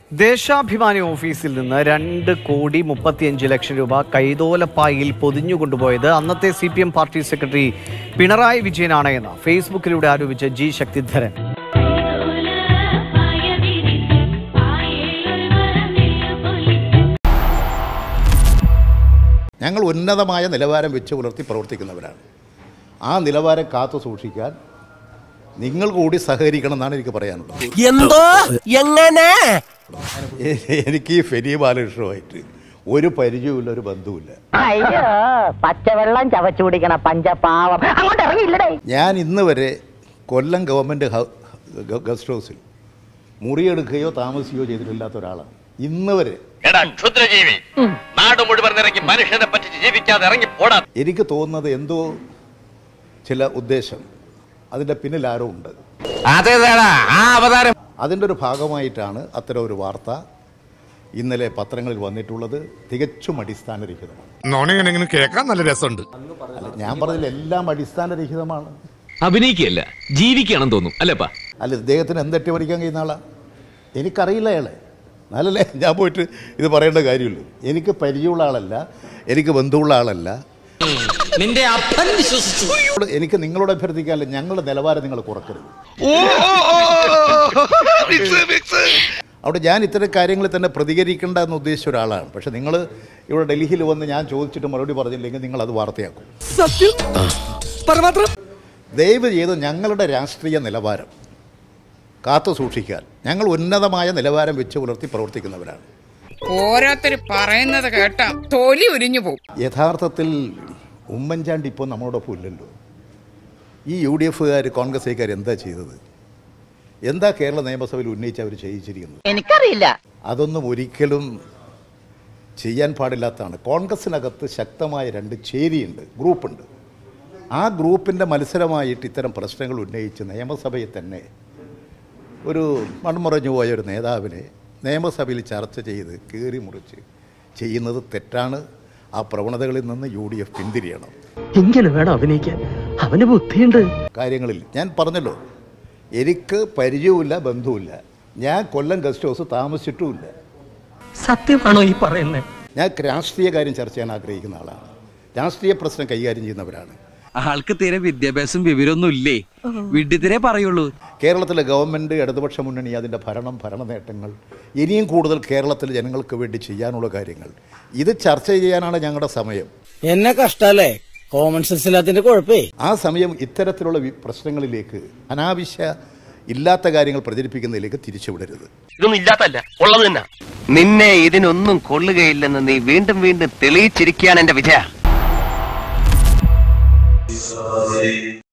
ദേശാഭിമാനി ഓഫീസിൽ നിന്ന് രണ്ട് കോടി മുപ്പത്തിയഞ്ച് ലക്ഷം രൂപ കൈതോലപ്പായിൽ പൊതിഞ്ഞു കൊണ്ടുപോയത് അന്നത്തെ C P M party secretary Pinarayi വിജയനാണ് എന്ന് ഫേസ്ബുക്കിലൂടെ ആരോപിച്ച ജി ശക്തിധരൻ ഞങ്ങൾ ഉന്നതമായ നിലവാരം വെച്ച് പുലർത്തി പ്രവർത്തിക്കുന്നവരാണ് ആ നിലവാരം കാത്തു സൂക്ഷിക്കാൻ നിങ്ങൾ കൂടി സഹകരിക്കണം എന്നാണ് എനിക്ക് പറയാനുള്ളത് എന്തോ എങ്ങനെ എ- എനിക്ക് ഈ ഫെരി ബാലകൃഷ്ണവുമായിട്ട് ഒരു പരിചയവുമില്ല ഒരു ബന്ധവുമില്ല അയ്യോ പച്ചവെള്ളം ചവച്ചു കുടിക്കണ പഞ്ചപാവം അങ്ങോട്ട് ഇറങ്ങിയില്ലടേ ഞാൻ ഇന്ന് വരെ കൊല്ലം ഗവൺമെൻറ് ഹൗ- ഗ- ഗസ്റ്റ് ഹൗസിൽ മുറിയെടുക്കുകയോ താമസിക്കുകയോ ചെയ്തിട്ടില്ലാത്ത ഒരാളാണ് ഇന്ന് വരെ എടാ ക്ഷുദ്രജീവി നാട് മുഴുവൻ ഇറങ്ങി മനുഷ്യനെ പറ്റിച്ച് ജീവിക്കാതെ ഇറങ്ങി പോടാ എനിക്ക് തോന്നുന്നത് എന്തോ ചില ഉദ്ദേശം അതിൻ്റെ പിന്നിൽ ആരോ ഉണ്ട് അതേതാടാ ആ അവതാരം അതിൻ്റെ ഒരു ഭാഗമായിട്ടാണ് അത്തരം ഒരു വാർത്ത ഇന്നലെ പത്രങ്ങളിൽ വന്നിട്ടുള്ളത് തികച്ചും അടിസ്ഥാനരഹിതമാണ് നോണിങ്ങനെ കേൾക്കാൻ നല്ല രസമുണ്ട് അല്ല ഞാൻ പറഞ്ഞതിൽ എല്ലാം അടിസ്ഥാനരഹിതമാണ് അഭിനയിക്കുകയല്ല ജീവിക്കുകയാണെന്ന് തോന്നും അല്ലേപ്പാ അല്ല ഇദ്ദേഹത്തിന് എന്തെറ്റി പഠിക്കാൻ കഴിയുന്ന ആളാ എനിക്കറിയില്ല അയാളെ എന്നാലല്ലേ ഞാൻ പോയിട്ട് ഇത് പറയേണ്ട കാര്യമുള്ളൂ എനിക്ക് പരിചയമുള്ള ആളല്ല എനിക്ക് ബന്ധമുള്ള ആളല്ല നിന്റെ അപ്പൻ വിശ്വസിച്ചു നിങ്ങളോട് എനിക്ക് നിങ്ങളോട് അഭ്യർത്ഥിക്കാനല്ല ഞങ്ങളുടെ നിലവാരം നിങ്ങൾ കുറക്കരുത് അവിടെ ഞാൻ ഇത്തരം കാര്യങ്ങളിൽ തന്നെ പ്രതികരിക്കേണ്ട എന്ന് ഉദ്ദേശിച്ച ഒരാളാണ് പക്ഷെ നിങ്ങൾ ഇവിടെ ഡൽഹിയിൽ വന്ന് ഞാൻ ചോദിച്ചിട്ട് മറുപടി പറഞ്ഞില്ലെങ്കിൽ നിങ്ങൾ അത് വാർത്തയാക്കും ദയവ് ചെയ്ത് ഞങ്ങളുടെ രാഷ്ട്രീയ നിലവാരം കാത്തു സൂക്ഷിക്കാൻ ഞങ്ങൾ ഉന്നതമായ നിലവാരം വെച്ച് പുലർത്തി പ്രവർത്തിക്കുന്നവരാണ് ഓരോരുത്തർ പറയുന്നത് കേട്ടാ തൊലി ഉരിഞ്ഞു പോകും യഥാർത്ഥത്തിൽ ഉമ്മൻചാണ്ടി ഇപ്പോൾ നമ്മളോടൊപ്പം ഇല്ലല്ലോ ഈ യു ഡി എഫുകാർ കോൺഗ്രസ്സുകാർ എന്താ ചെയ്തത് എന്താ കേരള നിയമസഭയിൽ ഉന്നയിച്ച് അവർ ചെയ്യിച്ചിരിക്കുന്നത് എനിക്കറിയില്ല അതൊന്നും ഒരിക്കലും ചെയ്യാൻ പാടില്ലാത്തതാണ് കോൺഗ്രസിനകത്ത് ശക്തമായ രണ്ട് ചേരിയുണ്ട് ഗ്രൂപ്പുണ്ട് ആ ഗ്രൂപ്പിൻ്റെ മത്സരമായിട്ട് ഇത്തരം പ്രശ്നങ്ങൾ ഉന്നയിച്ച് നിയമസഭയിൽ തന്നെ ഒരു മൺമുറഞ്ഞു പോയ ഒരു നേതാവിനെ നിയമസഭയിൽ ചർച്ച ചെയ്ത് കീറി മുറിച്ച് ചെയ്യുന്നത് തെറ്റാണ് ആ പ്രവണതകളിൽ നിന്ന് യു ഡി എഫ് പിന്തിരിയണം ഇങ്ങനെ വേണം അഭിനയിക്കാൻ അവന് ബുദ്ധിയുണ്ട് കാര്യങ്ങളിൽ ഞാൻ പറഞ്ഞല്ലോ എനിക്ക് പരിചയവുമില്ല ബന്ധവുമില്ല ഞാൻ കൊല്ലം ഗസ്റ്റ് ഹൗസ് താമസിച്ചിട്ടുമില്ല സത്യമാണോ ഈ പറയുന്നത് ഞാൻ രാഷ്ട്രീയ കാര്യം ചർച്ച ചെയ്യാൻ ആഗ്രഹിക്കുന്ന ആളാണ് രാഷ്ട്രീയ പ്രശ്നം കൈകാര്യം ചെയ്യുന്നവരാണ് ആൾക്ക് തീരെ വിദ്യാഭ്യാസം വിവരമൊന്നും ഇല്ലേ വിഡ്ഢിത്തിരെ പറയുള്ളൂ കേരളത്തിലെ ഗവൺമെൻറ് ഇടതുപക്ഷ മുന്നണി അതിൻ്റെ ഭരണം ഭരണ നേട്ടങ്ങൾ ഇനിയും കൂടുതൽ കേരളത്തിലെ ജനങ്ങൾക്ക് വേണ്ടി ചെയ്യാനുള്ള കാര്യങ്ങൾ ഇത് ചർച്ച ചെയ്യാനാണ് ഞങ്ങളുടെ സമയം എന്നെ കഷ്ടല്ലേ കോമൺ സെൻസ് ഇല്ലാത്തതിന്റെ കുഴപ്പേ ആ സമയം ഇത്തരത്തിലുള്ള വി- പ്രശ്നങ്ങളിലേക്ക് അനാവശ്യ ഇല്ലാത്ത കാര്യങ്ങൾ പ്രചരിപ്പിക്കുന്നതിലേക്ക് തിരിച്ചുവിടരുത് ഇതൊന്നും ഇല്ലാത്തല്ല ഉള്ളത് തന്നെ നിന്നെ ഇതിനൊന്നും കൊള്ളുകയില്ലെന്ന് നീ വീണ്ടും വീണ്ടും തെളിയിച്ചിരിക്കുകയാണ് എന്റെ വിജയ